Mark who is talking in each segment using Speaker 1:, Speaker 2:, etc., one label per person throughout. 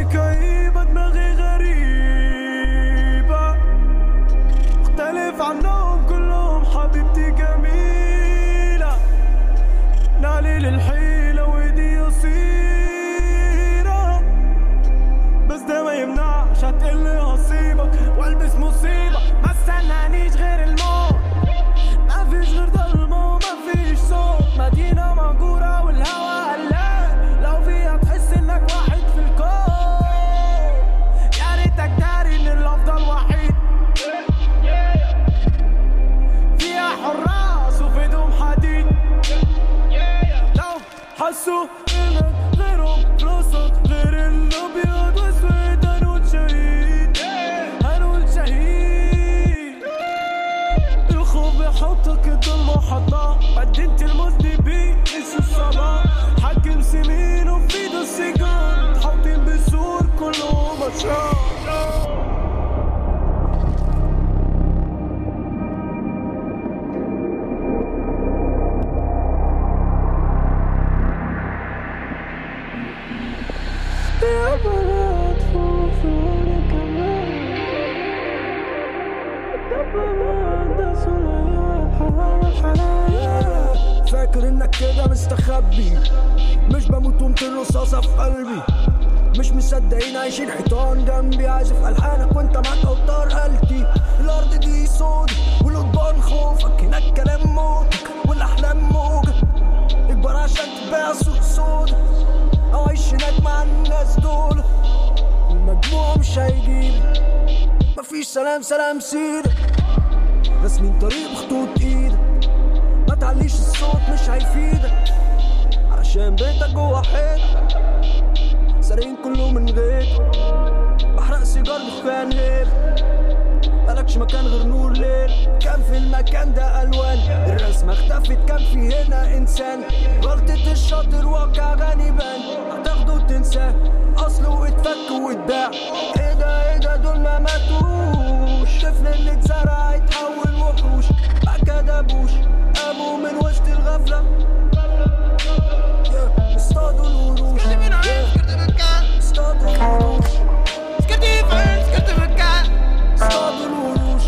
Speaker 1: كئيبة دماغي غريبة مختلف عنهم كلهم حبيبتي جميلة نالي للحيلة ودي قصيرة بس ده ما يمنعش هتقلي هصيبك والبس مصيبة ما استنانيش غير الموت ما فيش غير ضلمة وما فيش صوت مدينة مهجورة والهوا قلال لو فيها تحس انك واحد في الكون يا ريتك داري ان الافضل وحيد فيها حراس وفي ايدهم حديد لو حسوا انك غيرهم فلوسك غير الابيض واسود هنقول شهيد هنقول شهيد الخوف بيحطك الضلمة حضنة قدمت المذنبين مش الصلاة حكم سمين وفي ايده السجان متحوطين بالسور كلهم اشرار يا بنات فوفوني كمان فاكر انك كده مستخبي مش بموت ومطير رصاصة في قلبي مش مصدقين عايشين حيطان جنبي عازف الحانك وانت معاك اوتار قلتي الارض دي سود والقضبان خوفك هناك كلام موتك والاحلام موجة اكبر عشان تبقى صوت سود او عيش هناك مع الناس دول المجموع مش هيجيب مفيش سلام سلام سيدك رسمين طريق بخطوط ايدك ما تعليش الصوت مش هيفيدك علشان بيتك جوه حيط سارقين كله من غير بحرق سيجار دخان هير مالكش مكان غير نور ليل كان في المكان ده الوان الرسمة اختفت كان في هنا انسان غلطة الشاطر واقع غنيبان هتاخده وتنساه اصله اتفك واتباع ايه ده ايه ده دول ما ماتوش الطفل اللي اتزرع يتحول وحوش ما كدبوش قاموا من وسط الغفلة Yeah، اصطادوا الوروش Yeah، اصطادوا الوروش اصطادوا الوروش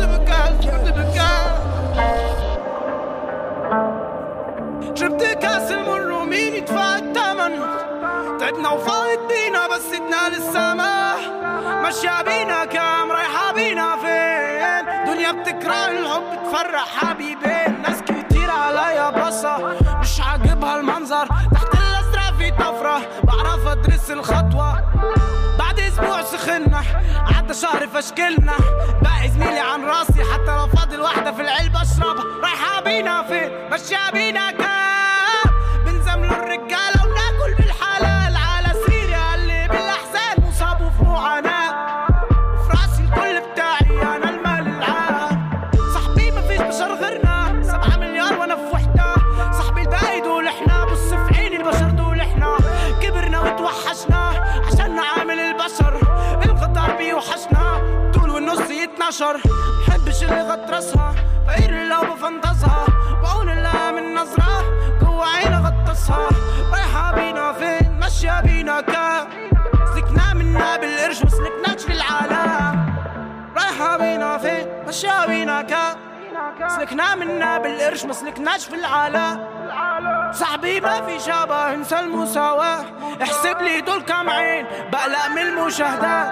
Speaker 2: شربت كاس المر ومين يدفع الثمن تعبنا وفايتينا بس ادنا للسما ماشية بينا كام رايحة بينا فين دنيا بتكره الحب تفرح حبيبين ناس كتير عليا بصة مش عاجبها المنظر تحت الازرق في طفرة بعرف ادرس الخطوة بعد اسبوع سخنا عدى شهر فشكلنا باقي زميلي عن راسي حتى لو فاضل واحدة في العلبة اشربها رايحة بينا فين ماشية بينا كام بنزملوا الرجالة وناكل بالحلال على سريري اللي بالاحزان مصاب وفي معاناة في راسي الكل بتاعي انا المال العام صاحبي مفيش بشر غيرنا سبعة مليار وانا في وحدة صاحبي الباقي دول احنا بص في عيني البشر دول احنا كبرنا وتوحشنا عشان نعامل البشر الغدار بيوحشنا طول والنص يتنشر محبش اللي غطرسها فقير لو بفنطزها بعون الله من نظرة جوا عيني غطسها رايحة بينا فين ماشية بينا كام سلكنا منا بالقرش وسلكناش في العالم رايحة بينا فين ماشية بينا كام سلكنا منا بالقرش ما سلكناش في العالم صاحبي ما في شبه انسى المساواة احسب لي دول كام عين بقلق من المشاهدات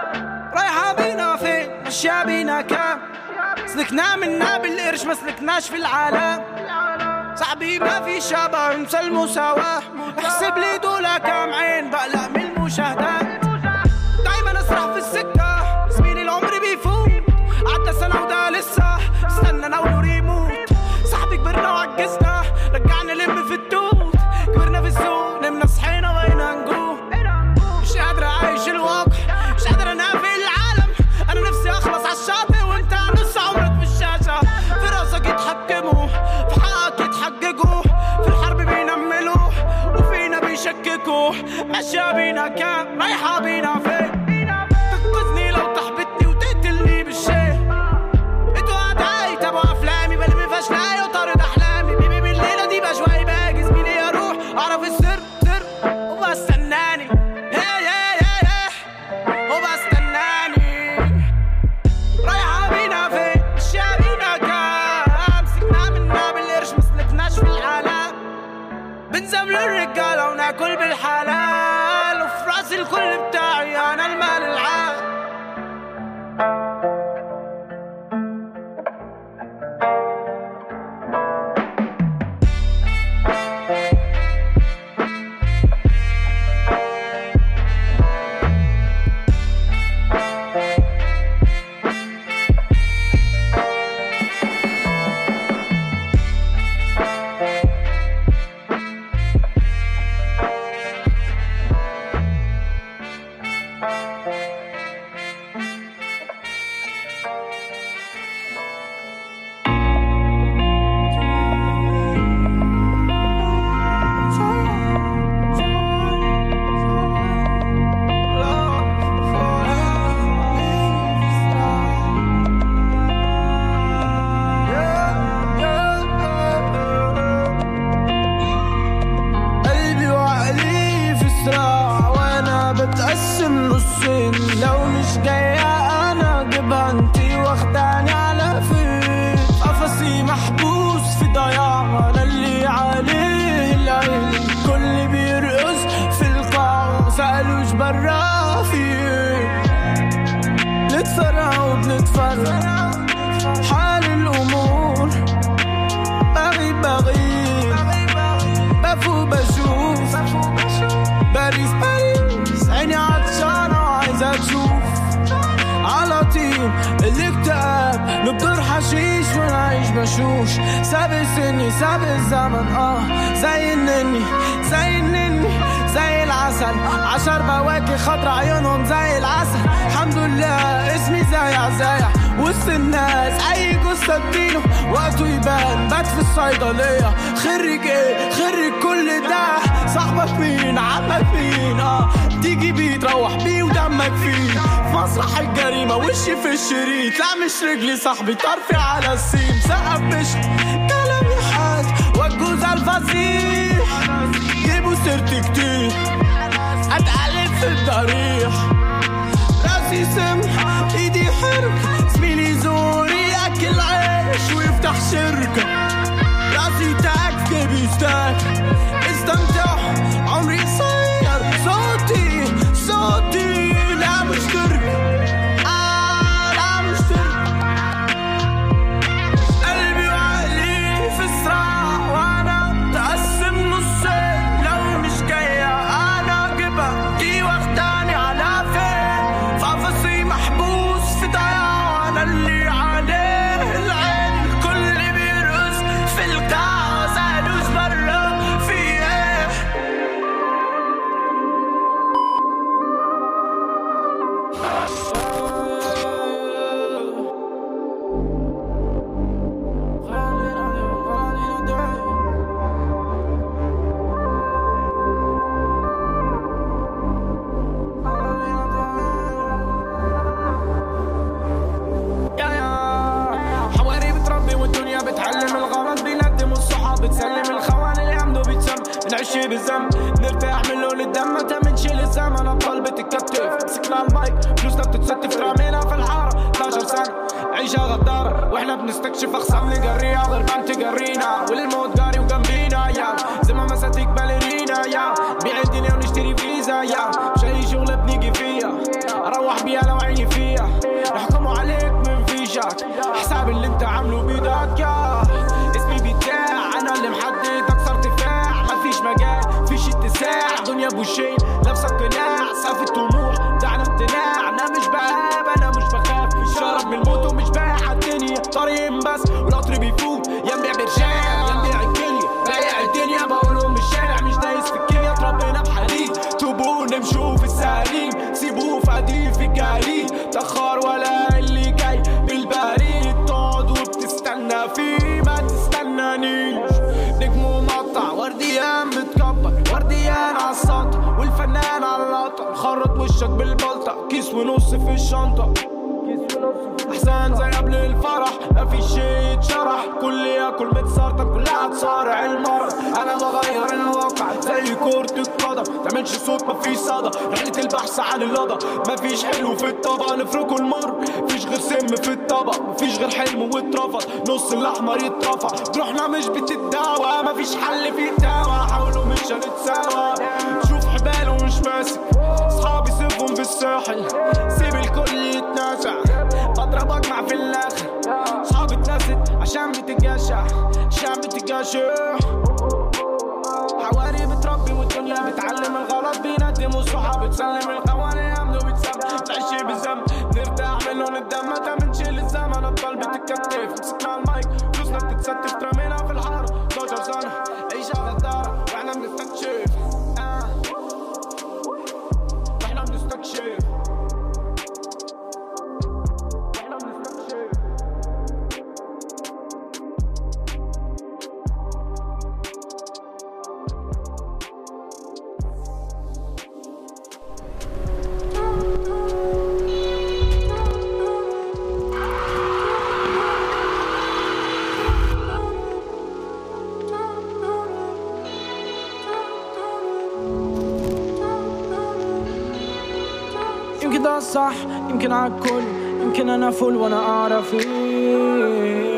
Speaker 2: رايحة بينا فين ماشية بينا كام سلكنا منا بالقرش ما سلكناش في العالم صاحبي ما في شبه انسى المساواة احسب لي دول كام عين بقلق من المشاهدات دايما اسرح في السكة زميلي العمر بيفوت عدى سنة وده لسه استنى انا ونور يموت صاحبي كبرنا وعجزنا رجعنا نلم في التوت كبرنا في السوق نمنا صحينا بقينا نجوم مش قادر اعيش الواقع مش قادر انافق العالم انا نفسي اخلص على الشاطئ وانت نص عمرك في الشاشة في راسك يتحكموا في حقك يتحججوا في الحرب بينملوا وفينا بيشككوا ماشية بينا كام رايحة بينا فين تنقذني لو تحبطني وتقتلني بالشيء انتوا اعدائي تابعوا افلامي بلمي فشلاي وطارد احلامي بيبي بالليله دي بشوي باجي زميلي اروح اعرف السر سر وبستناني هي هي هي هي نلزم للرجالة وناكل بالحلال وفي راس الكل بتاعي أنا المال العام قلبي وعقلي في صراع وانا بتقسم نصين لو مش جاية انا اجيبها انتي واخداني على فين قفصي محبوس في ضياع انا اللي عليه العين كل بيرقص في القاع سألوش برا في ايه نتفرع وبنتفرع حال الامور بغيب بغيب بفوق بشوف باريس باريس عيني عطشانة وعايزة تشوف على طول الاكتئاب نبدر حشيش ونعيش بشوش سابق سني سابق الزمن اه زي النني زي النني زي العسل عشر بواكي خضرا عيونهم زي العسل الحمد لله اسمي زايع زايع وسط الناس اي جثة اديله وقته يبان بات في الصيدلية خرج ايه خرج كل ده صاحبك مين عمك مين اه تيجي بيه تروح بيه ودمك فيه في مسرح الجريمة وشي في الشريط لا مش رجلي صاحبي طرفي على السيم سقف مش كلامي حاد والجوز الفصيح جيبوا سيرتي كتير اتقلب في الضريح راسي سم ايدي حرك زميلي زوري ياكل عيش ويفتح شركة راسي تاك في جيبي ستاك استمتع عمري قصير صوتي صوتي لا مش ترك آه لا مش ترك قلبي وعقلي في صراع وانا تقسم نصين لو مش جاية انا اجيبها دي واخداني على فين في قفصي محبوس في ضياع وانا اللي عليه العين الكل بيرقص في القاع سألوش برا في ايه يا يا حواري بتربي والدنيا بتعلم الغرض بيندم الصحاب بتسلم الخوان اللي عمده بيتسم نعيش بالذنب نرتاح من لون الدم ما تمنشيل الزمن ابطال بتتكتف مسكنا المايك فلوسنا بتتستف رامينا في الحاره 12 سنه عيشة غدارة واحنا بنستكشف اخصام نجريها غير ما تجرينا والموت جاري وجنبينا يا زي ما مساتيك باليرينا يا بيع الدنيا ونشتري فيزا يا مش اي شغلة بنيجي فيها اروح بيها لو عيني فيها يحكموا عليك من فيشك حساب اللي انت عامله بيدك يا اسمي بيتاع انا اللي محدد اكثر ارتفاع مفيش مجال فيش اتساع دنيا بوشين لابسه قناع سقف الطموح دعنا امتناع انا مش بهاب انا مش بخاف شرب من الموت ومش بايع الدنيا طريق بس والقطر بيفوت يا نبيع برشام يا نبيع الكلية بايع الدنيا بقولهم بالشارع مش دايس في الكيميا اتربينا بحديد توبوا نمشوا في السليم سيبوه فقدير في الجليد تأخر ولا اللي جاي بالبريد تقعد وبتستنى فيه ما تستنانيش نجم مقطع ورديان بتكبر ورديان على السطح والفنان على اللقطة خرط وشك بالبلطة كيس ونص في الشنطة احسن زي قبل الفرح مفيش شي يتشرح كل ياكل متسرطن كلها تصارع المرض انا بغير الواقع زي كرة القدم تعملش صوت مفيش صدى رحلة البحث عن اللضى مفيش حلو في الطبق نفركه المر مفيش غير سم في الطبق مفيش غير حلم واترفض نص الاحمر يترفع جروحنا مش بتتداوى مفيش حل في الدواء حاولوا مش عشان نتساوى شوف حباله ومش ماسك صحابي سيبهم في الساحل سيب الكل يتنازع بضرب اجمع في الاخر صحابي اتنست عشان بتجاشع عشان بتجاشع حواري بتربي والدنيا بتعلم الغلط بيندم وصحاب بتسلم القوانين يمنو بتسم تعيشي بالذنب نرتاح من لون الدم متى بنشيل الزمن ابطال بتتكتف مسكنا المايك فلوسنا بتتستف ترمينا في الحار 12 سنة عيشة غدارة واحنا بنستكشف آه. واحنا بنستكشف واحنا بنستكشف يمكن ده الصح يمكن عالكل يمكن انا فل وانا اعرف ايه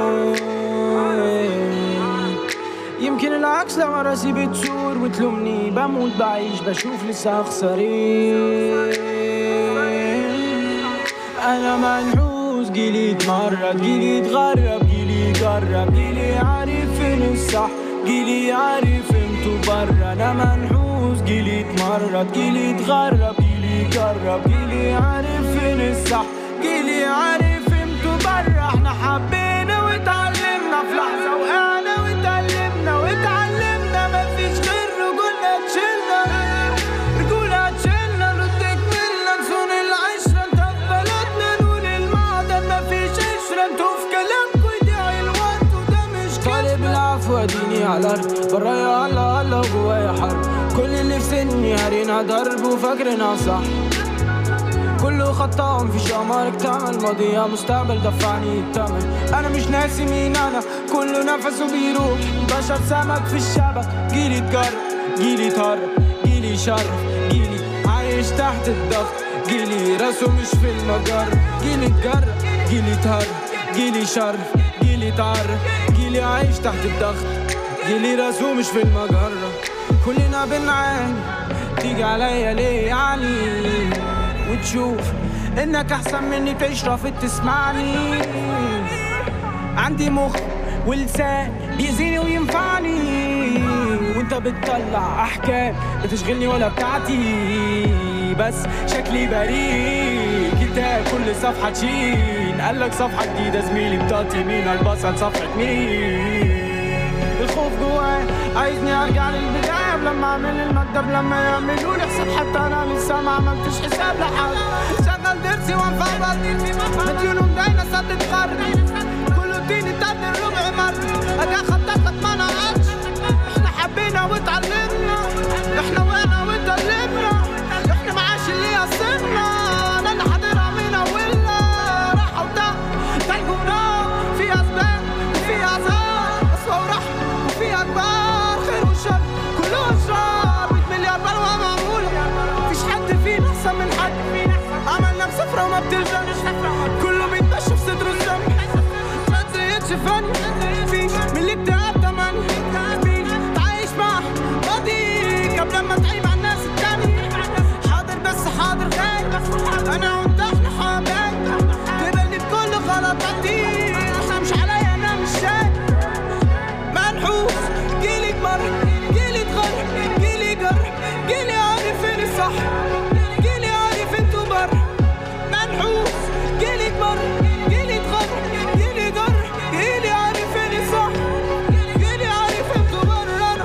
Speaker 2: يمكن العكس لو راسي بتثور وتلومني بموت بعيش بشوف لسه اخسر ايه انا منحوس جيلي اتمرد جيلي اتغرب جيلي يجرب جيلي عارف فين الصح جيلي عارف انتو برا انا منحوس جيلي اتمرد جيلي اتغرب جيلي يجرب جيلي عارف فين الصح جيلي عارف انتو برا احنا حبينا واتعلمنا في لحظة وقعنا واتعلمنا واتعلمنا مفيش غير رجولنا تشيلنا رجولة تشيلنا رد كملنا نصون العشرة انت في بلدنا نقول المعدن مفيش عشرة انتوا في كلامكوا يضيع الوقت وده مش طالب العفو اديني على الارض برايا الله الله وجوايا حرب كل اللي في سني هارينا ضرب وفاكرنا صح كله خطاهم في شمارك تعمل ماضية مستقبل دفعني التمن انا مش ناسي مين انا كله نفسه بيروح بشر سمك في الشبك جيلي اتجرب جيلي اتهرب جيلي شرف جيلي عايش تحت الضغط جيلي راسه مش في المجر جيلي اتجرب جيلي اتهرب جيلي شرف جيلي اتعرف جيلي عايش تحت الضغط جيلي راسه مش في المجرة كلنا بنعاني تيجي عليا ليه يعني وتشوف انك احسن مني تعيش رافض تسمعني عندي مخ ولسان بيأذيني وينفعني وانت بتطلع احكام بتشغلني ولا بتاعتي بس شكلي بريء كتاب كل صفحة تشين قالك صفحة جديدة زميلي بتاعتي مين البصل صفحة مين الخوف جواي عايزني ارجع للبدايه لما اعمل المكتب لما يعملوا لي حساب حتى انا لسه ما عملتش حساب لحد شغل درسي وانفرد مديون ومداينة سدد قرني كله اديني تبني ربع مرة اجي اخطط لك ما نقعدش احنا حبينا واتعلمنا احنا وقعنا واتعلمنا احنا معاش اللي يصلنا انا اللي حاضرها من اولها راحة وده تلج ونار في اسباب وفي عذاب اسوء ورحمة وفي اكبر خير وشر كله اشرار 100 مليار بلوى معمولة مفيش حد فينا احسن من حد عملنا بسفرة وما بتلزمش كله بيتمشى في صدره الذنب ما تزيدش فن فيش من الاكتئاب تمن فيش تعيش مع ماضيك قبل ما تعيب على الناس التاني حاضر بس حاضر خايف انا وانت احنا حبايب تقبلني بكل غلطاتي احنا مش عليا انا مش شايف منحوس جيلي مرة جيلي اتغر جيلي جر جيلي عارف فين الصح جيلي عارف انتو بر منحوس جيلي مرة جيلي اتغر جيلي جر جيلي عارف فين الصح جيلي عارف انتو بر انا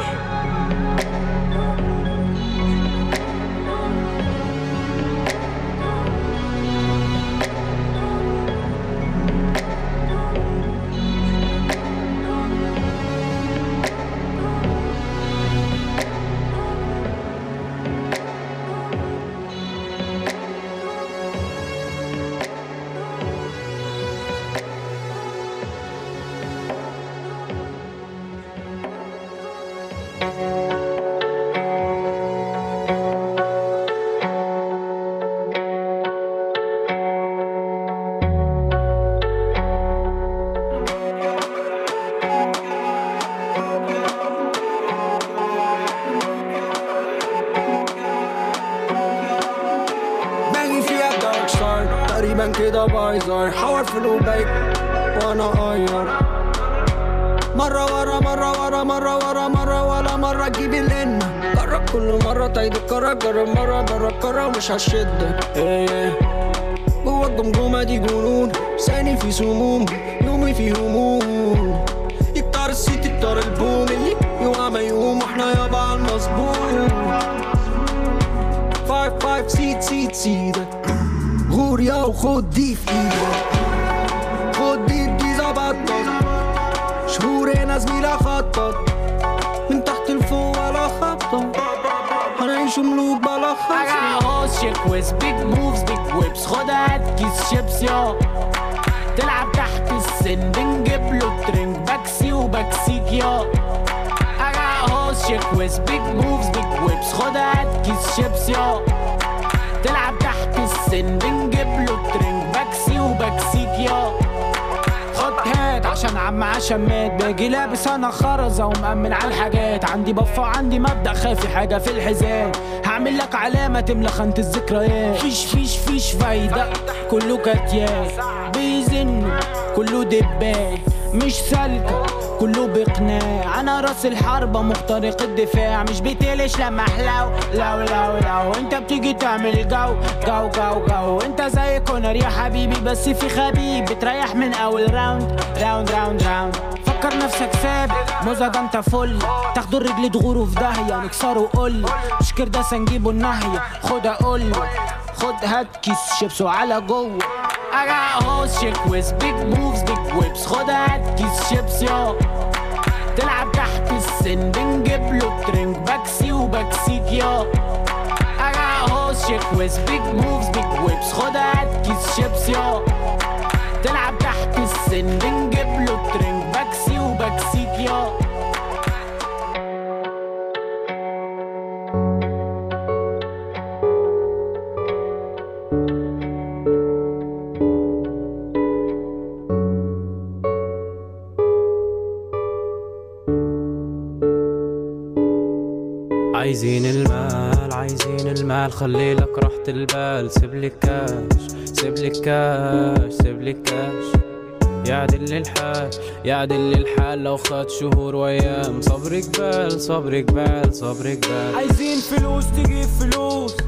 Speaker 1: كده بايظة يحور في الوبيك وانا قاير مرة ورا مرة ورا مرة ورا مرة ولا مرة تجيب الإن جرب كل مرة تعيد الكرة جرب مرة برا الكرة مش هشدك ايه جوا الجمجمة دي جنون لساني في سموم يومي في هموم يكتر السيت يكتر البوم اللي يوقع ما يقوم واحنا يابا على المظبوط فايف فايف سيت سيت سيدك غور يا وخد دي في ايدك خد دي دي زبطت شهور هنا زميلة خطط من تحت لفوق ولا خبطة هنعيش ملوك بلا
Speaker 3: I
Speaker 1: خبطة
Speaker 3: got hoes, chick with big moves, big whips خدها هات كيس شيبس يا تلعب تحت السن بنجيب له ترنج بكسي وبكسيك يا I got hoes, chick with big moves, big whips خدها هات كيس شيبس يا تلعب تحت السن بنجيب له ترنج بكسي وبكسيك يا خد هات عشان عم عشمات باجي لابس انا خرزه ومأمن على الحاجات عندي بفة وعندي مبدأ خافي حاجة في الحزام هعمل لك علامة تملى خانة الذكريات فيش فيش فيش فايدة كله كتيات بيزنوا كله دبات مش سالكة كله بقناع انا راس الحربة مخترق الدفاع مش بتقلش لما احلو لو لو لو انت بتيجي تعمل جو جو جو جو انت زي كونر يا حبيبي بس في خبيب بتريح من اول راوند راوند راوند راوند فكر نفسك ثابت موزة ده انت فل تاخدوا الرجل تغوروا في داهية نكسروا قل مش كرداسة نجيبوا النهية خد اقول خد هات كيس شيبس على جوه I got hoes chick with big moves big whips خد هات كيس شيبس يا تلعب تحت السن بنجيب له ترنج بكسي وبكسيك يا I got hoes chick with big moves big whips خد هات كيس شيبس يا تلعب تحت السن بنجيب له ترنج بكسي وبكسيك يا
Speaker 4: عايزين المال عايزين المال خلي لك راحة البال سيب لي كاش سيب لي كاش سيب لي كاش يعدل الحال يعدل الحال لو خد شهور وايام صبري جبال صبري جبال صبري جبال
Speaker 3: عايزين فلوس تجيب فلوس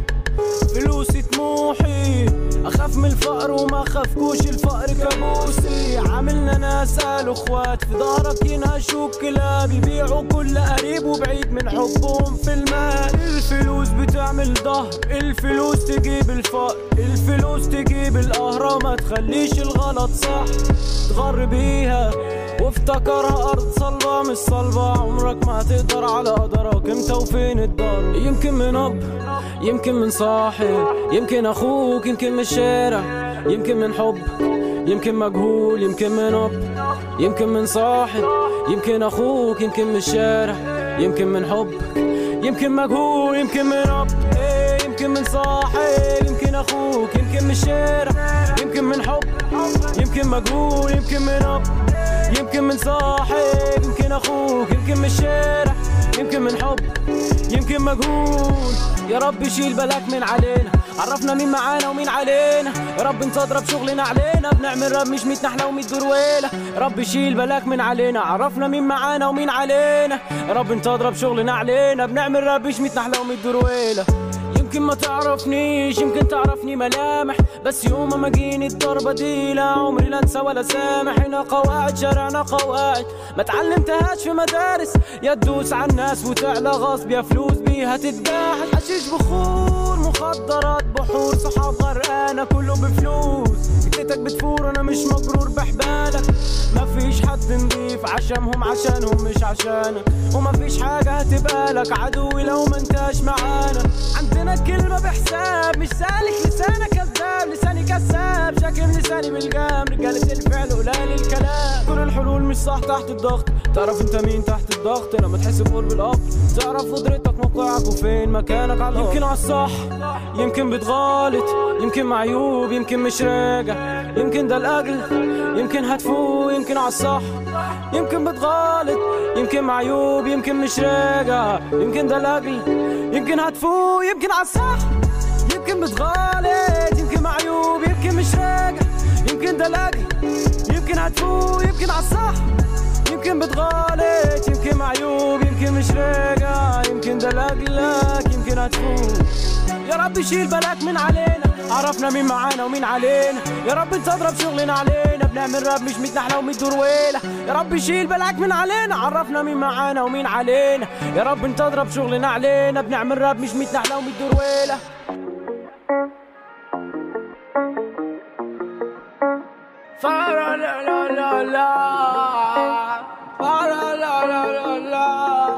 Speaker 3: فلوسي طموحي اخاف من الفقر وما خافكوش الفقر كابوسي عاملنا ناس قالوا اخوات في ظهرك ينهشوك كلاب يبيعوا كل قريب وبعيد من حبهم في المال الفلوس بتعمل ظهر الفلوس تجيب الفقر الفلوس تجيب القهرة ما تخليش الغلط صح تغر بيها وافتكرها ارض صلبة مش صلبة عمرك ما هتقدر على قدرك امتى وفين الدار يمكن من اب يمكن من صاحب يمكن اخوك يمكن من الشارع يمكن من حب يمكن مجهول يمكن من اب يمكن من صاحب يمكن اخوك يمكن من الشارع يمكن من حب يمكن مجهول يمكن من اب إيه، يمكن من صاحب يمكن اخوك يمكن من الشارع يمكن من حب يمكن مجهول يمكن من اب يمكن من صاحب يمكن اخوك يمكن من الشارع يمكن من حب يمكن مجهول يا رب شيل بلاك من علينا عرفنا مين معانا ومين علينا يا رب انت اضرب شغلنا علينا بنعمل راب مش ميت نحله وميت درويله يا رب شيل بلاك من علينا عرفنا مين معانا ومين علينا يا رب انت اضرب شغلنا علينا بنعمل راب مش ميت نحله وميت درويله يمكن ما تعرفنيش يمكن تعرفني ملامح بس يوم ما جيني الضربة دي لا عمري لا انسى ولا سامح هنا قواعد شارعنا قواعد ما تعلمتهاش في مدارس يا تدوس على الناس وتعلى غصب يا فلوس بيها تتباع حشيش بخور مخدرات بحور صحاب غرقانة كله بفلوس سكتك بتفور انا مش مجرور بحبالك ما فيش حد نضيف عشانهم عشانهم مش عشانك وما فيش حاجة هتبقى لك عدوي لو ما انتاش معانا عندنا كلمة بحساب مش سالك لسانك كذاب لساني كذاب شاكر لساني بالجام رجالة الفعل قليل الكلام كل الحلول مش صح تحت الضغط تعرف انت مين تحت الضغط لما تحس بقرب الاب تعرف قدرتك موقعك وفين مكانك على الأرض. يمكن على الصح يمكن بتغلط يمكن معيوب يمكن مش راجع يمكن ده الاجل يمكن هتفوق يمكن على الصح يمكن بتغلط يمكن معيوب يمكن مش راجع يمكن ده الاجل يمكن هتفوق يمكن على الصح يمكن بتغلط يمكن معيوب يمكن مش راجع يمكن دلاقي يمكن هتفوق يمكن عالصح يمكن بتغالط يمكن معيوب يمكن مش راجع يمكن دلقلك يمكن هتفوق يا رب شيل بلاك من علينا عرفنا مين معانا ومين علينا يا رب انت اضرب شغلنا علينا بنعمل راب مش ميت نحلة وميت درويلة يا رب شيل بلاك من علينا عرفنا مين معانا ومين علينا يا رب انت اضرب شغلنا علينا بنعمل راب مش ميت نحلة وميت درويلة فارا لا لا لا لا فارا لا لا لا لا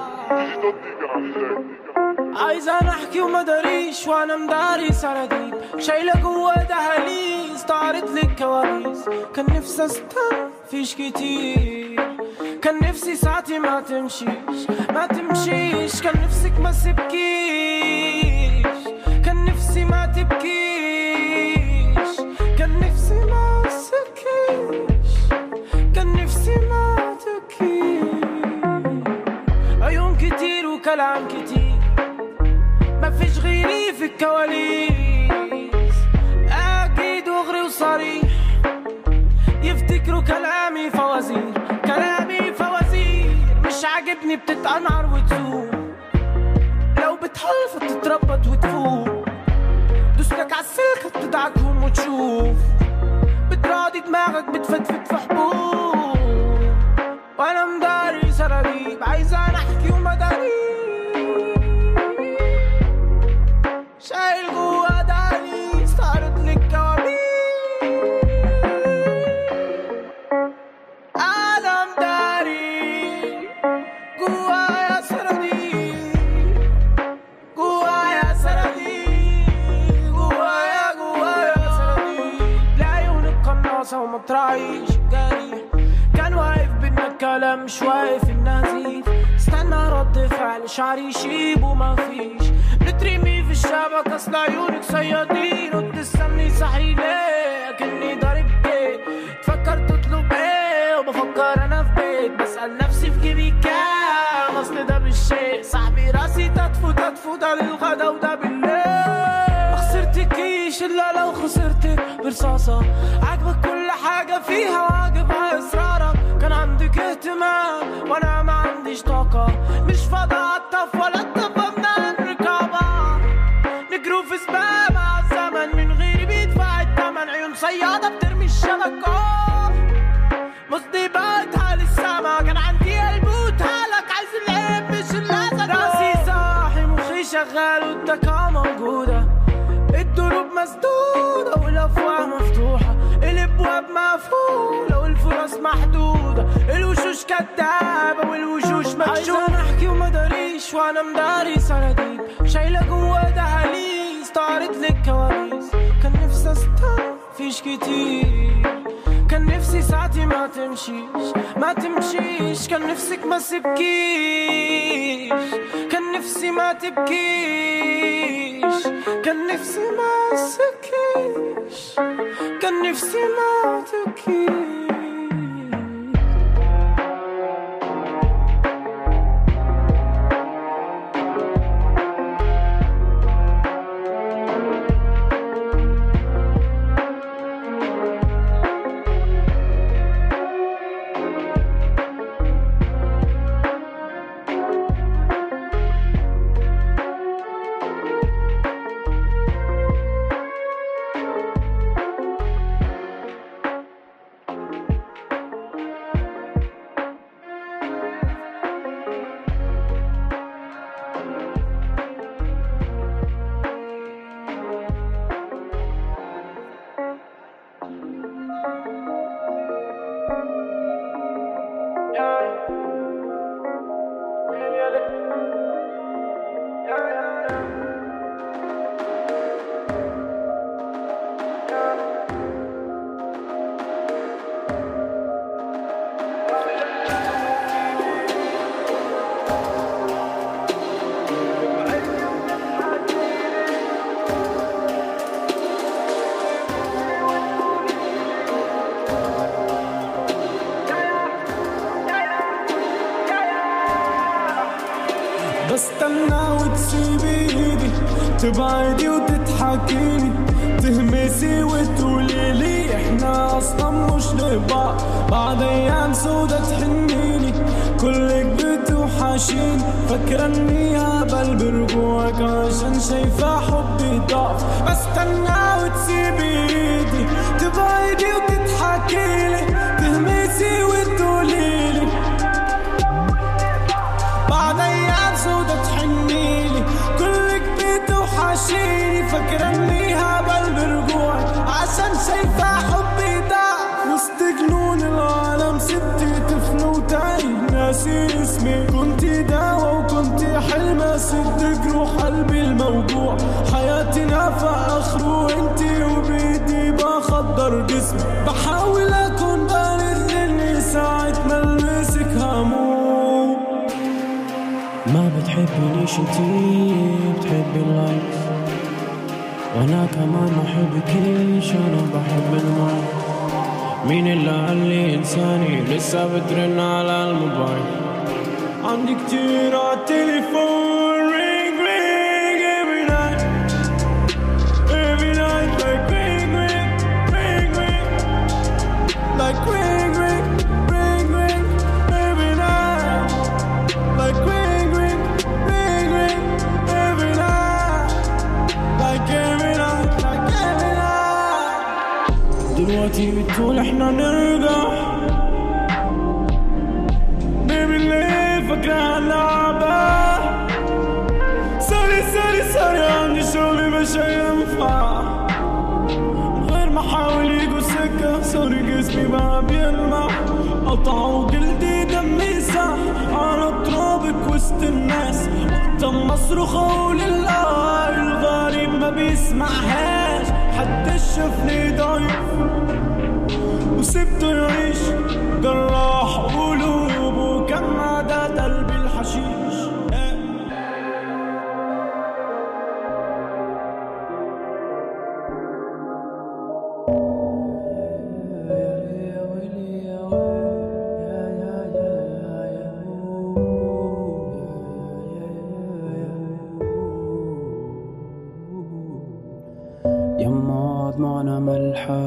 Speaker 3: عايزة نحكي وما داريش وانا مداري سرديب شايلة جوا دهاليز تعرض لي الكواليس كان نفسي استنى فيش كتير كان نفسي ساعتي ما تمشيش ما تمشيش كان نفسك ما سبكيش كان نفسي ما تبكيش كان نفسي ما تسكيش كان نفسي ما تبكيش عيون كتير وكلام كتير ما فيش غيري في الكواليس اكيد واغري وصريح يفتكروا كلامي فوازير كلامي فوازير مش عاجبني بتتقنعر وتزور لو بتحلف تتربط وتفوق دوسلك عالسلك بتدعكهم وتشوف بتراضي دماغك بتفتفت في حبوب وانا مداري سراريب عايزة نحكي وما داري شايل جوا داري صارت لك كوابيس انا مداري جوايا سراديب جوايا سراديب جوايا جوايا سراديب لعيونك قناصة وما تراعيش جريح كان واقف بينا الكلام مش واقف النزيف استنى رد فعل شعري يشيب وما فيش بترمي في الشبكة اصل عيونك صيادين وبتستني صحي ليه كني ضارب بيت تفكر تطلب ايه وبفكر انا في بيت بسأل نفسي في جيبي كام اصل ده بالشيء صاحبي راسي تدفو تدفو ده للغدا وده بالليل ما خسرتكيش الا لو خسرتك برصاصة عاجبك كل حاجة فيها وعاجبها اصرارك كان عندك اهتمام وانا ما عنديش طاقة مش فاضي اعطف ولا اتطفى من الرقابة نجرو في سباب مع الزمن من غيري بيدفع الثمن عيون صيادة بترمي الشبكة مصدباتها للسما كان عندي قلب وتهالك عايز العيب مش اللازم راسي صاحي مخي شغال والدكا موجودة الدروب مسدودة والأفواه مفتوحة الأبواب مقفولة والفرص محدودة الوشوش كدابة والوشوش مكشوفة عايزة نحكي وما داريش وأنا مداري سراديب شايلة جوا دهاليز تعرض لك كوابيس كان نفسي استنى فيش كتير كان نفسي ساعتي ما تمشيش ما تمشيش كان نفسك ما سبكيش كان نفسي ما تبكيش كان نفسي ما سكيش كان نفسي ما تبكيش بستنى وتسيبي ايدي تبعدي وتضحكيلي تهمسي وتقولي لي احنا اصلا مش لبعض بعد ايام سودا تحنيلي كلك بتوحشيني فاكرة اني هبل برجوعك عشان شايفة حبي ضعف بستنى وتسيبي ايدي تبعدي وتضحكيلي تهمسي وتقوليلي بعد ايام سودا تحنيلي كلك بتوحشيني فاكرة اني هبل برجوعك عشان شايفة حبي ضعف وسط جنون العالم سبتي طفل وتاني ناسي اسمي كنتي دواء وكنتي حلم اسد جروح قلبي الموجوع حياتي نافع اخره انتي وبيدي بخدر جسمي بحاول اكون بارد لاني ساعة ما المسك هموت
Speaker 4: ما بتحبنيش انتي بتحبي اللايف وانا كمان ما احبكيش انا بحب الماي مين اللي قال لي انساني لسه بترن على الموبايل
Speaker 3: عندي كتير عالتليفون رينج رينج every night every night like ring ring ring ring like ring ring ring ring every night like ring ring ring ring every night like every night like every night دلوقتي بتقول احنا نرجع بيبي اللي فاكرة لعبة سوري سوري سوري عندي شغلي مش هينفع من غير ما احاول يجوا سكة سوري جسمي بقى بيلمع قطعوا جلدي دمي سح على ترابك وسط الناس وقت ما اصرخ اقول لله الغريب ما بيسمعهاش حد شافني ضعيف وسبته يعيش جراح قلوب وكم عدد قلبي الحشيش
Speaker 4: يما دموعنا ملحة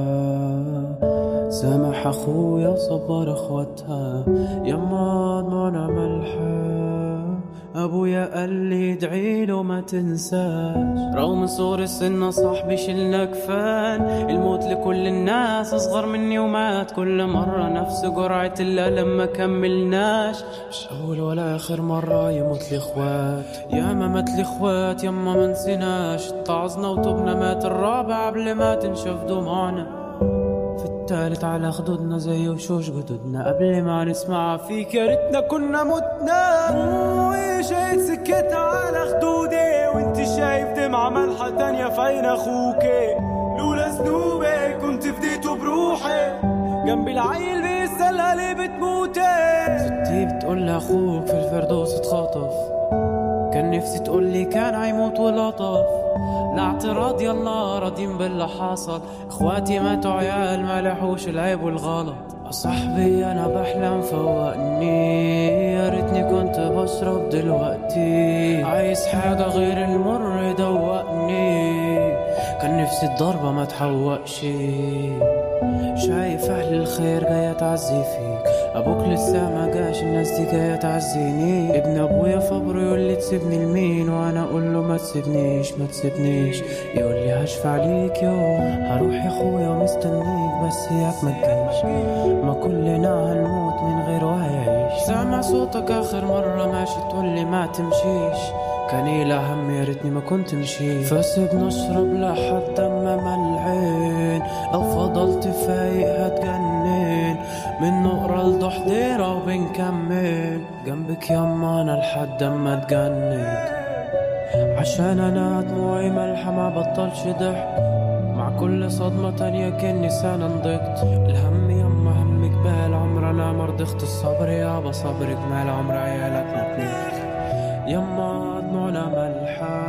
Speaker 4: سامح اخويا صبر اخوتها يما دموعنا ملحة ابويا قال لي ادعي له ما تنساش رغم صغر السن صاحبي شلنا كفان الموت لكل الناس اصغر مني ومات كل مرة نفس جرعة الألم ما كملناش مش اول ولا اخر مرة يموت لي اخوات يا ما مات لي اخوات يما ما نسيناش اتعظنا وتوبنا مات الرابع قبل ما تنشف دموعنا في التالت على خدودنا زي وشوش جدودنا قبل ما نسمع فيك يا ريتنا كنا متنا
Speaker 3: وشايف سكتها على خدودي وانت شايف دمعة ملحة تانية في عين اخوكي لولا ذنوبي كنت فديته بروحي جنب العيل بيسألها ليه بتموتي
Speaker 4: ستي بتقول لاخوك في الفردوس اتخطف كان نفسي تقول لي كان هيموت ولطف لا اعتراض يلا راضين باللي حصل اخواتي ماتوا عيال ما لحوش العيب والغلط صاحبي انا بحلم فوقني يا ريتني كنت بشرب دلوقتي عايز حاجة غير المر دوقني كان نفسي الضربة ما تحوقش شايف اهل الخير جاية تعزي فيك ابوك لسه ما جاش الناس دي جاية تعزيني ابن ابويا فبر يقول لي تسيبني لمين وانا اقول له ما تسيبنيش ما تسيبنيش يقول لي هشفع ليك يوم هروح يا اخويا ومستنيك بس اياك ما تجيش ما كلنا هنموت من غير هيعيش سامع صوتك اخر مرة ماشي تقول لي ما تمشيش كان إلى هم يا ريتني ما كنت مشيت فسيبنا اشرب لحد ما ملعين لو فضلت فايق هتجنن من نقرة لضحضيرة وبنكمل جنبك يما انا لحد ما اتجنن عشان انا دموعي ملحة ما بطلش ضحك مع كل صدمة تانية كأني سنة نضجت الهم يما همك بقى العمر انا مرضخت الصبر يابا صبرك مال عمر عيالك متنيخ يما دموعنا ملحة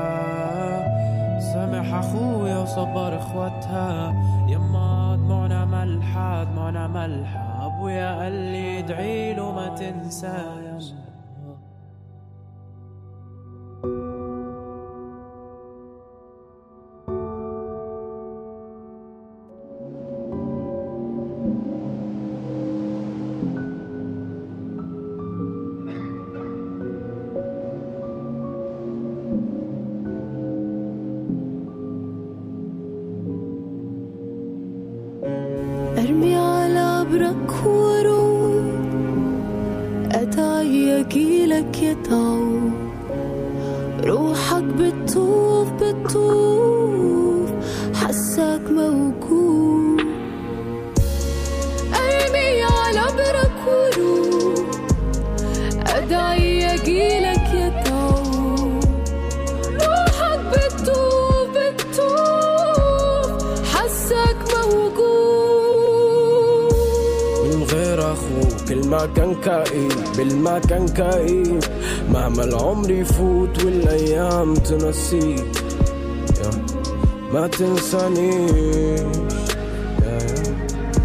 Speaker 4: سامح اخويا وصبر اخواتها يما دموعنا ملحة دموعنا ملحة ابويا قال لي ادعي له ما تنسى يما
Speaker 5: لك ورود أدعي أجيلك يا تعود روحك بتطوف بتطوف حسك موجود أرمي على برك ورود أدعي أجيلك يا تعود روحك بتطوف بتطوف حسك موجود
Speaker 3: من غير اخوك المكان كئيب بالمكان كئيب مهما العمر يفوت والايام تنسيك يا ما تنسانيش يا يا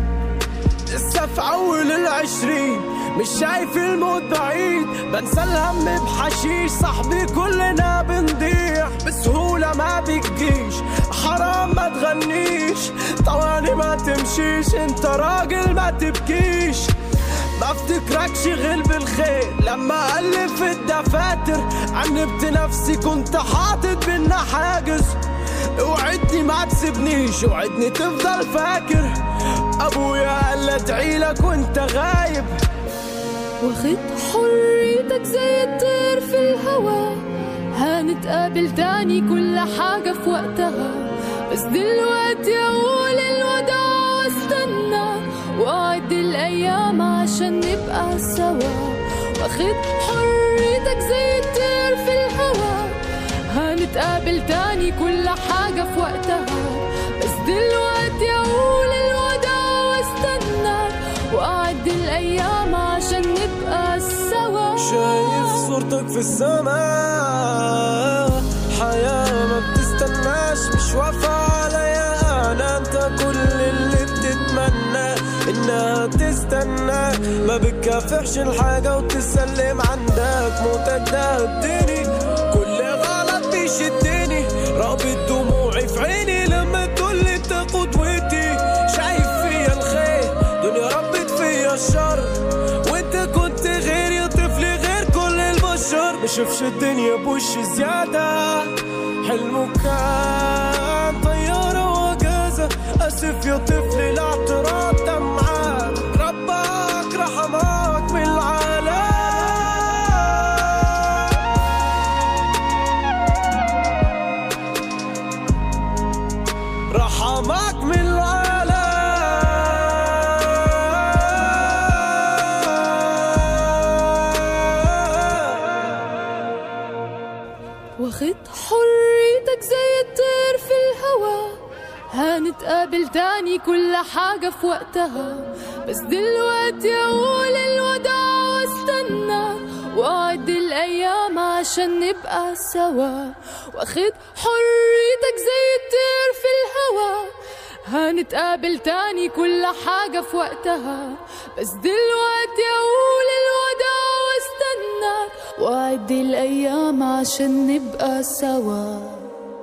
Speaker 3: لسه في اول العشرين مش شايف الموت بعيد بنسى الهم بحشيش صاحبي كلنا بنضيع بسهولة ما بتجيش حرام ما تغنيش طواني ما تمشيش انت راجل ما تبكيش ما افتكركش غير بالخير لما الف في الدفاتر عنبت نفسي كنت حاطط بينا حاجز اوعدني ما تسيبنيش اوعدني تفضل فاكر ابويا قال ادعيلك وانت غايب
Speaker 5: واخد حريتك زي الطير في الهوا هنتقابل تاني كل حاجة في وقتها بس دلوقتي أقول الوداع واستنى وأعد الأيام عشان نبقى سوا واخد حريتك زي الطير في الهوا هنتقابل تاني كل حاجة في وقتها بس دلوقتي أقول الوداع واستنى وأعد الأيام عشان نبقى سوا
Speaker 3: شايف صورتك في السماء حياة ما بتستناش مش واقفة عليا أنا أنت كل اللي بتتمنى إنها تستناك ما بتكافحش الحاجة وتسلم عندك موتك ده الدني كل غلط بيشدني رابط دموعي في عيني لما تقولي انت قدوتي شايف فيا الخير دنيا ربت فيا الشر وانت كنت غير يا طفل غير كل البشر مشوفش الدنيا بوش زيادة حلمه كان طيارة وجازة اسف يا طفل الاعتراض دمعات ربك رحمك من العالم رحمك من العالم
Speaker 5: واخد حريتك زي الطير في الهوا هنتقابل تاني كل حاجة في وقتها بس دلوقتي أقول الوداع واستنى وأعد الأيام عشان نبقى سوا واخد حريتك زي الطير في الهوا هنتقابل تاني كل حاجة في وقتها بس دلوقتي أقول الوداع واستنى وأعد الأيام عشان نبقى سوا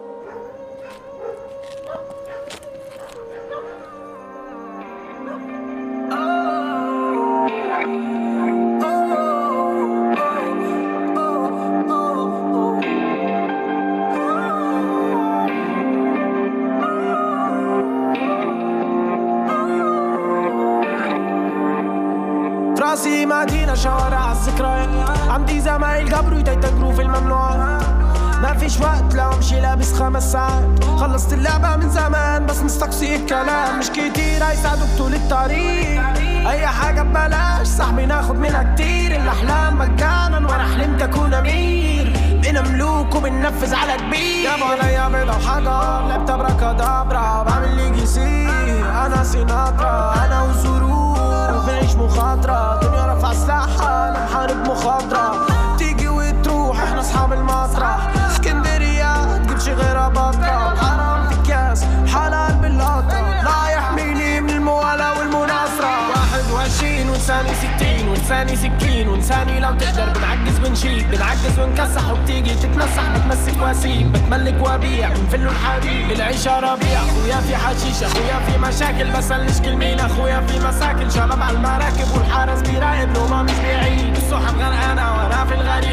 Speaker 3: راسي مدينة شوارع الذكريات عندي زمايل قبروا يتجروا في الممنوعات ما فيش وقت لو امشي لابس خمس ساعات خلصت اللعبة من زمان بس مستقصي الكلام مش كتير هيساعدوك طول الطريق اي حاجة ببلاش صاحبي ناخد منها كتير الاحلام مجانا وانا حلمت اكون امير بقينا ملوك وبننفذ على كبير جابوا عليا بيضة وحجر لعبت ابراكادابرا بعمل لي جيسي انا سيناترا انا وظروف بنعيش مخاطرة دنيا رفع سلاحها انا محارب مخاطرة تيجي وتروح احنا اصحاب المسرح اسكندرية تجيبش غيرها بطرة حرام في الكاس حلال بالقطرة لا يحميني من الموالاة والمناصرة واحد وعشرين ولساني ستين ولساني سكين ولساني لو تقدر بنعجز بنشيل بنعجز ونكسح وبتيجي تتمسح بتمسك واسيب بتملك وابيع بنفل الحبيب العيشة ربيع اخويا في حشيش اخويا في مشاكل بسلش كل مين اخويا في مساكن شباب على المراكب والحارس بيراقب نومه مش بيعيد السحب غرقانة وانا في الغريع زودنا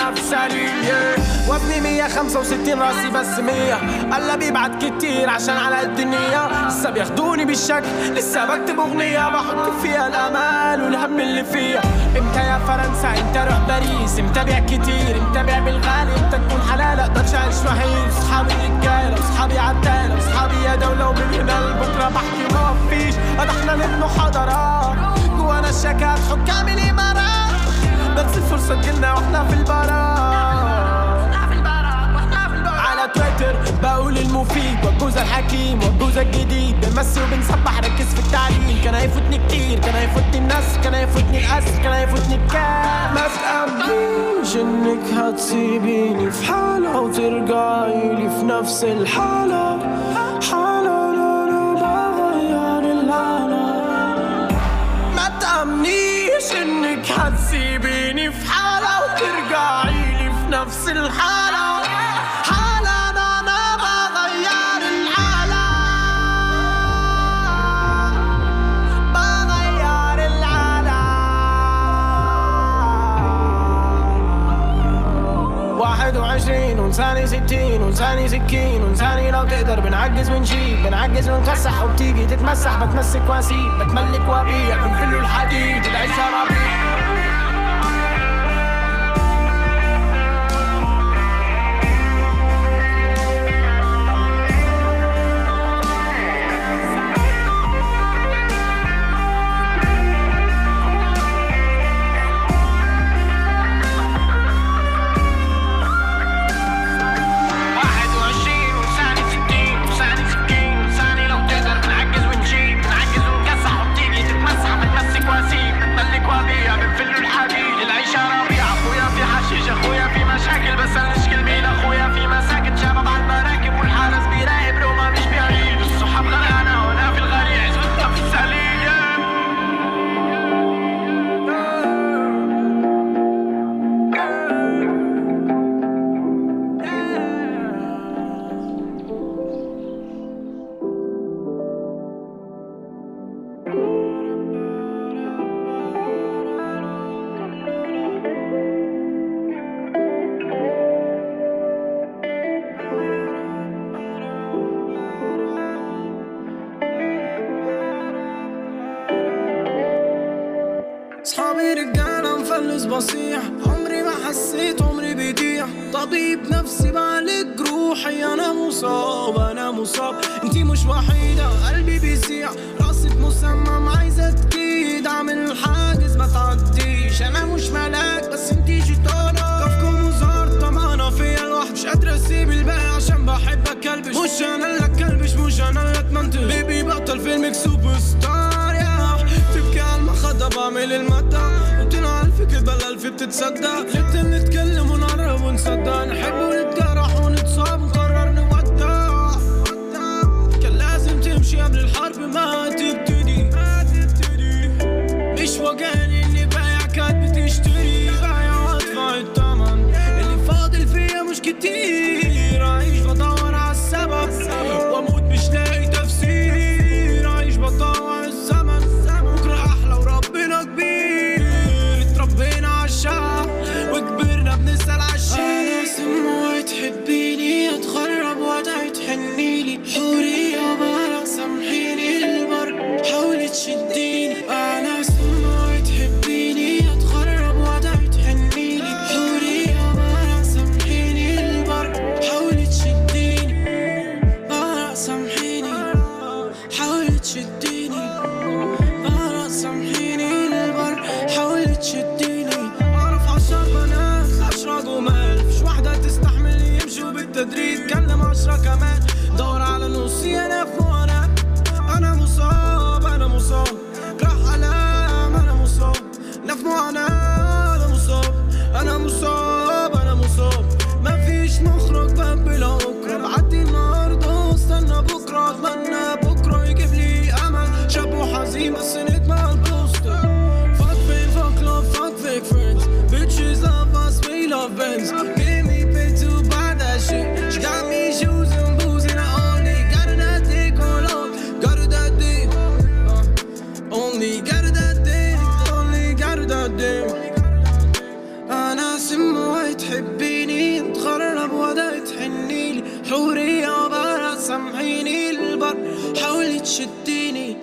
Speaker 3: وانا في سليم وزني 165 راسي بس 100 الله بيبعت كتير عشان على قد النية لسه بياخدوني بالشك لسه بكتب اغنية بحط فيها الامال والهم اللي فيها امتى يا فرنسا امتى روح باريس امتى بيع كتير امتى بيع بالغالي امتى تكون حلال اقدرش اعيش وحيد صحابي رجالة وصحابي عدالة وصحابي يا دولة ومن هنا لبكرة بحكي ما فيش قد احنا نبنوا حضارات جوانا الشكات حكام الامارات بس الفرصة تجيلنا واحنا في البراء على تويتر بقول المفيد والجوز الحكيم والجوز الجديد بنمثل وبنسبح ركز في التعليم كان هيفوتني كتير كان هيفوتني الناس كان هيفوتني الأسر كان هيفوتني الكاس
Speaker 2: ما تأمنيش انك هتسيبيني في حالة وترجعي لي في نفس الحالة حالة لا لا بغير العالم
Speaker 3: ما تأمنيش انك هتسيبيني في حالة وترجعي لي في نفس الحالة حالة أنا أنا بغير العالم بغير العالم واحد وعشرين ونساني ستين ونساني سكين ونساني لو تقدر بنعجز ونشيل بنعجز ونكسح وبتيجي تتمسح بتمسك واسيب بتملك وابيع بنفل الحديد العيشة ربيع واحد وعشرين ونساني ستين ونساني سكين ونساني لو تقدر بنعجز ونشيل بنعجز ونكسح وبتيجي تتمسح بتمسك واسيب بتملك وابيع بنفل الحديد العيشة ربيع اخويا في حشيش اخويا في مشاكل بس انا اشكل مين اخويا في مساكن شباب على المراكب والحارس بيراقب روما مش بعيد الصحاب غرقانة وانا في الغريق عزوتنا في السليم
Speaker 2: صحابي رجالة مفلس بصيح عمري ما حسيت عمري بيضيع طبيب نفسي بعالج روحي انا مصاب انا مصاب انتي مش وحيدة قلبي بيسيع راسك مسمم عايزة تكيد اعمل حاجز ما تعديش انا مش ملاك بس انتي شيطانة كفكم وزار طمعانة فيا لوحدي مش قادرة اسيب الباقي عشان بحبك كلبش مش انا اللي كلبش مش انا اللي اتمنتج بيبي بطل فيلمك سوبر ستار يا تبكي على المخدة بعمل المادة وطلع ألف كدبة الألف بتتصدق لبت نتكلم ونقرب ونصدق نحب ونتجرح ونتصاب ونقرر نودع كان لازم تمشي قبل الحرب ما تبتدي مش وجعني اني بايع كانت بتشتري بايع وادفع الثمن اللي فاضل فيا مش كتير عايش بدور على السبب واموت مش لاقي تفسير عايش بطوع الزمن بكره احلى وربنا كبير اتربينا عالشعب وكبرنا بنسال عالشيء انا سموه تحبيني اتغرب وضعي تحنيلي حورية بقى سامحيني البر حاولي تشديني انا سموه تحبيني اتغرب وضعي تحنيلي حورية بقى سامحيني البر حاولي تشديني بقى سامحيني حاولي تشديني بقى سامحيني البر حاولي تشديني اعرف عشر بنات عشرة جمال فيش واحدة تستحمل يمشوا بالتدريج كلم عشرة كمان دور على نصي انا في وانا انا مصاب انا مصاب جراح الام انا مصاب لا في معاناة انا مصاب انا مصاب انا مصاب مفيش مخرج باب بلا بكره بعدي النهارده واستنى بكره اتمنى بكره يجيب لي امل شاب وحزين بس نجمة البوستر Fuck fame, fuck love, fuck fake friends Bitches love us, we love Benz Give me pay to buy that shit She got me shoes and booze and I only got her that dick on low Got her that dick uh, Only got her that dick Only got her that dick أنا سموه تحب تشديني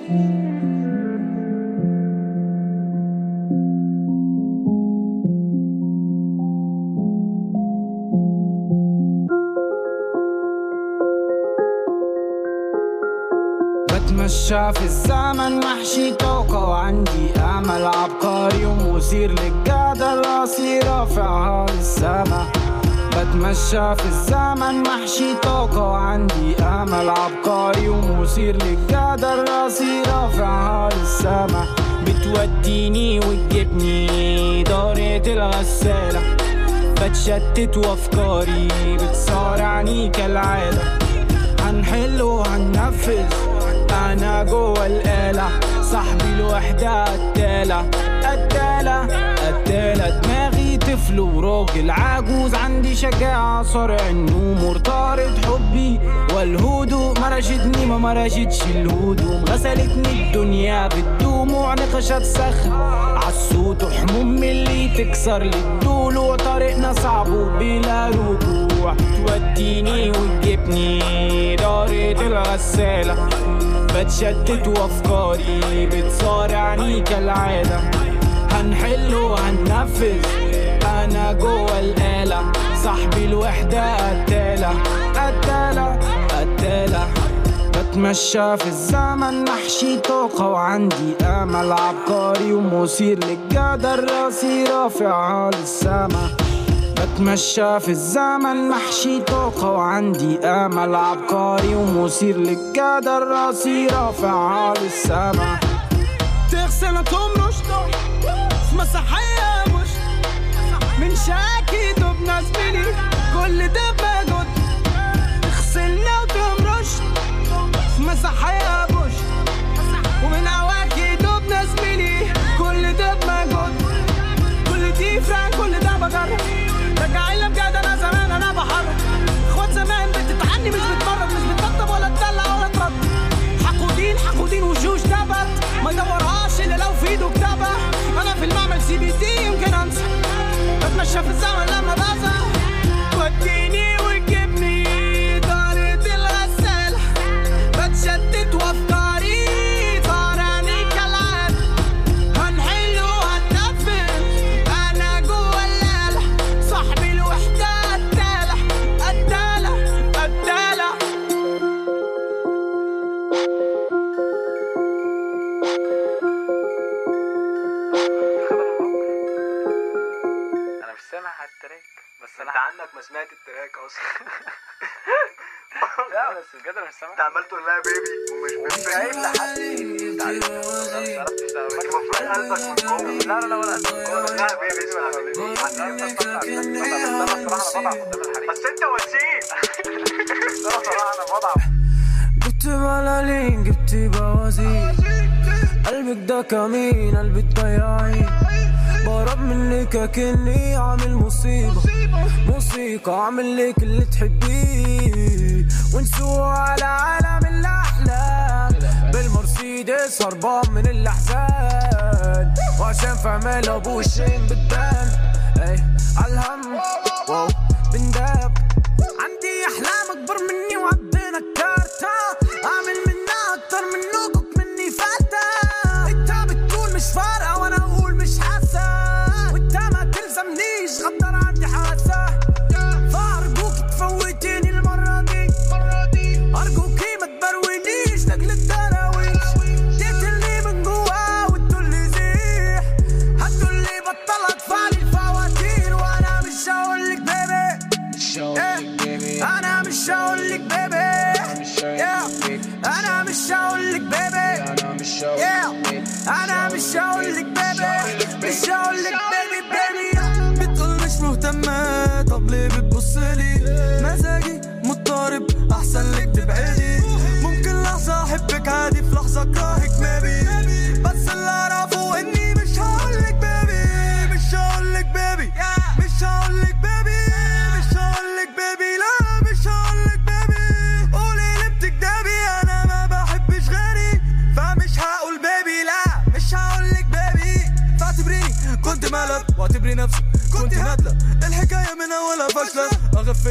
Speaker 2: بتمشى في الزمن محشي طاقة وعندي أمل عبقري ومثير للجدل راسي رافعها للسما بتمشى في الزمن محشي طاقة وعندي أمل عبقري ومثير للجدل راسي رافعها للسما بتوديني وتجيبني دارة الغسالة بتشتت وأفكاري بتصارعني كالعادة هنحل وهننفذ انا جوه الآلة صاحبي الوحدة قتالة قتالة قتالة دماغي طفل وراجل عجوز عندي شجاعة صارع النوم مرتبط حبي والهدوء مرشتني ما مرشتش الهدوم غسلتني الدنيا بالدموع نقشت سخن عالصوت وحموم من اللي تكسر لي الضلوع طريقنا صعب وبلا رجوع توديني وتجيبني دارة الغسالة بتشتت وافكاري بتصارعني كالعادة هنحل وهننفذ انا جوه الآلة صاحبي الوحدة قتالة قتالة قتالة بتمشى في الزمن محشي طاقة وعندي أمل عبقري ومثير للجدل راسي رافعها للسما بتمشى في الزمن محشي طاقة وعندي أمل عبقري ومثير للجدل راسي رافعها للسما
Speaker 3: تغسل تمرش في مسرحية مش من شاكي دبنا زميلي كل ده بجد تغسلنا وتمرش في مسرحية مش ومن أواكي دبنا زميلي كل ده بمجد كل دي فران كل ده بجرب رجعي لي بجد أنا زمان أنا بحرك إخوات زمان بتتعني مش بتمرد مش بتطبطب ولا تدلع ولا ترد حقودين حقودين وشوش تبت ما يدورهاش الا لو في ايده كتابه انا في المعمل سي بي تي يمكن انسى بتمشى في الزمن لما بزهق وديني وتجيبني طارت الغسالة بتشتت وافكاري طاراني كالعادة هنحل وهننفذ انا جوه الليلة صاحبي الوحدة قتالة قتالة قتالة
Speaker 4: انا مش سامع التراك بس
Speaker 6: انت عنك ما سمعت التراك اصلا
Speaker 4: لا بس بجد انا مش سامع
Speaker 6: انت عمال تقول لها بيبي ومش بتفهم لحد المفروض قلبك من جوه
Speaker 4: لا لا لا ولا أسمع.
Speaker 6: لا بيبي اسمع بيبي بس انت وسيم
Speaker 4: بصراحة انا بضعف
Speaker 3: جبت ملالين جبت بوازير قلبك ده كمين قلبي ضياعين بهرب منك اكني عامل مصيبة موسيقى اعمل لك اللي تحبيه ونسوق على عالم الاحلام بالمرسيدس هربان من الاحزان وعشان في عمال ابو وشين بتبان اي عالهم واو بنداب عندي احلام اكبر مني وعبينا الكارتة اعمل منها اكتر من نوجك مني فاتة انت بتقول مش فارقة وانا اقول مش حاسة وانت ما تلزمنيش غدر عندي حاسة فارجوك تفوتيني المرة دي ارجوكي ما تبروينيش لاجل الدراويش تقتلني من جوا وتقولي زيح هتقولي بطل ادفع لي الفواتير وانا مش هقولك بيبي إيه. انا مش هقولك بيبي Yeah. انا مش هقولك بيبي Yeah. انا مش هقولك بيبي مش هقولك بيبي بيبي بتقول مش مهتمة طب ليه بتبصلي مزاجي مضطرب احسن لك تبعدي ممكن لحظة احبك عادي في لحظة اكرهك مابي بس اللي اعرفه اني مش هقولك بيبي مش هقولك بيبي مش هقولك بيبي مش هقولك بيبي لا مش هقولك بيبي قولي اللي بتكدبي انا ما بحبش غيري فمش هقول بيبي لا مش هقولك بيبي فاعتبريني كنت ملك واعتبري نفسك كنت هدلة الحكاية من اولها فاشلة اغفلتك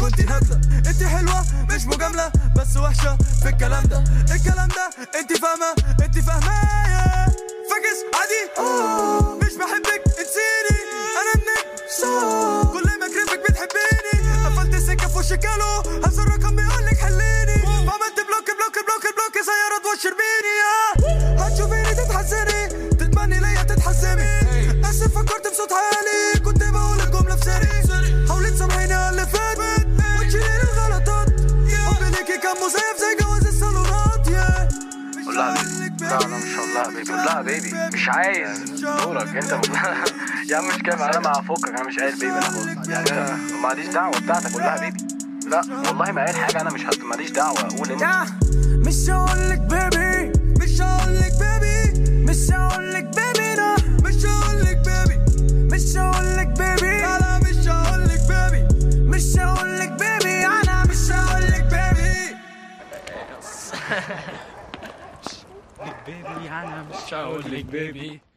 Speaker 7: كنت نازلة انت حلوة مش مجاملة بس وحشة في الكلام ده الكلام ده انت فاهمة انت فاهمة فاكس عادي آه، مش بحبك انسيني انا النجم كل ما كرفك بتحبيني قفلت السكة في وشك الو هز الرقم بيقولك حليني فعملت بلوك بلوك بلوك بلوك زي رضوى الشربيني آه. هتشوفيني تتحزني تتمني ليا تتحزمي اسف فكرت بصوت عالي كنت بقول الجملة في سري حاولت تسامحيني على اللي فات وتشيلي لي الغلطات حبي ليكي كان مزيف زي جواز الصالونات يا
Speaker 6: قول لها بيبي لا انا مش هقول لها بيبي قول لها بيبي مش عايز دورك انت يا عم مش كده انا ما هفكك انا مش قايل بيبي انا خلاص يعني أنا ماليش دعوه بتاعتك قول لها بيبي لا والله ما قايل حاجه انا مش هت... ماليش دعوه قول انت
Speaker 2: يا مش هقولك بيبي
Speaker 7: مش هقولك بيبي
Speaker 2: مش هقولك بيبي لا
Speaker 7: مش هقولك بيبي
Speaker 2: مش هقولك بيبي
Speaker 7: لا لا مش هقولك بيبي
Speaker 2: مش هقولك بيبي انا مش هقولك بيبي
Speaker 4: بيبي انا مش هقول لك بيبي